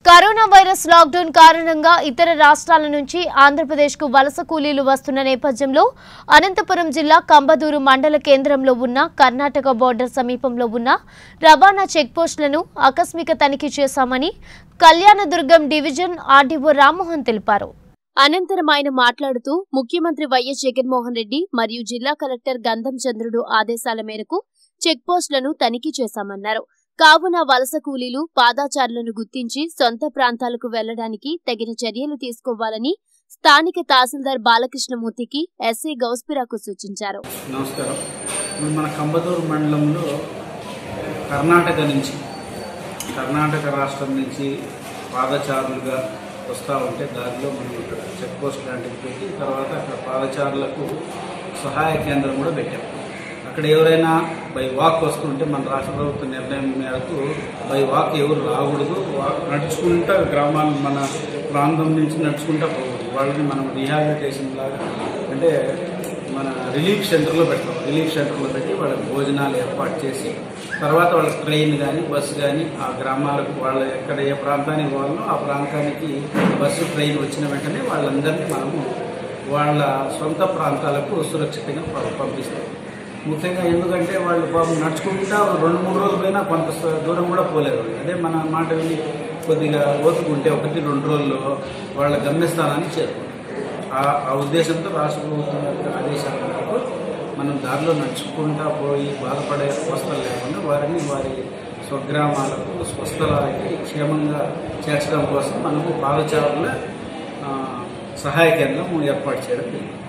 Corona virus lockdown కారణంగా ఇతర రాష్ట్రాల నుంచి ఆంధ్రప్రదేశ్కు వలస కూలీలు వస్తున్న నేపథ్యంలో అనంతపురం జిల్లా కంబదూరు మండల కేంద్రంలో ఉన్న కర్ణాటక బోర్డర్ సమీపంలో ఉన్న రవాణా చెక్పోస్టులను ఆకస్మిక తనిఖీ చేశామని కళ్యాణదుర్గం డివిజన్ ఆర్డీఓ రామ్మోహన్ తెలిపారు అనంతరం ఆయన మాట్లాడుతూ ముఖ్యమంత్రి వైఎస్ జగన్మోహన్ రెడ్డి మరియు జిల్లా కలెక్టర్ గంధం చంద్రుడు ఆదేశాల మేరకు చెక్పోస్టులను తనిఖీ చేశామన్నారు కావున వలస కూలీలు పాదాచారులను గుర్తించి సొంత ప్రాంతాలకు వెళ్లడానికి తగిన చర్యలు తీసుకోవాలని స్థానిక తహసీల్దార్ బాలకృష్ణమూర్తికి ఎస్ఐ గౌస్పిరాకు సూచించారు నమస్కారం ఇప్పుడు మన కంబదూరు మండలంలో కర్ణాటక నుంచి కర్ణాటక రాష్ట్రం నుంచి పాదచారులుగా వస్తూ ఉంటే దారిలో మనం ఇక్కడ చెక్ పోస్ట్ లాంటివి పెట్టి తర్వాత అక్కడ పాదచారులకు సహాయ కేంద్రం కూడా పెట్టాం అక్కడ ఎవరైనా బై వాక్ వస్తుంటే మన రాష్ట్ర ప్రభుత్వ నిర్ణయం మేరకు బై వాక్ ఎవరు రాకూడదు వా- నడుచుకుంటా గ్రామాల మన ప్రాంతం నుంచి నడుచుకుంటా పోకూడదు వాళ్ళని మనం రీహాబిలిటేషన్ లాగా అంటే మన రిలీఫ్ సెంటర్లో పెడతాం రిలీఫ్ సెంటర్లో పెట్టి వాళ్ళకి భోజనాలు ఏర్పాటు చేసి తర్వాత వాళ్ళకి ట్రైన్ కానీ బస్సు కానీ ఆ గ్రామాలకు వాళ్ళు ఎక్కడ ఏ ప్రాంతానికి పోవాలో ఆ ప్రాంతానికి బస్సు ట్రైన్ వచ్చిన వెంటనే వాళ్ళందరినీ మనము వాళ్ళ సొంత ప్రాంతాలకు సురక్షితంగా ప- పంపిస్తాం ముఖ్యంగా ఎందుకంటే వాళ్ళు పాపం నడుచుకుంటా రెండు మూడు రోజులు పోయినా కొంత స- దూరం కూడా పోలేరు వాళ్ళు. అదే మన మాట విని కొద్దిగా ఓతుకుంటే ఒకటి రెండు రోజుల్లో వాళ్ళ గమ్యస్థానాన్ని చేరుకుంటారు ఆ ఆ ఉద్దేశంతో రాష్ట్ర ప్రభుత్వం యొక్క ఆదేశాల మేరకు మనం దారిలో నడుచుకుంటా పోయి బాధపడే అవస్థలు లేకుండా వారిని వారి స్వగ్రామాలకు స్వస్థలాలకి క్షేమంగా చేర్చడం కోసం మనము పాదచారుల ఆ, సహాయ కేంద్రం ఏర్పాటు చేయడం జరిగింది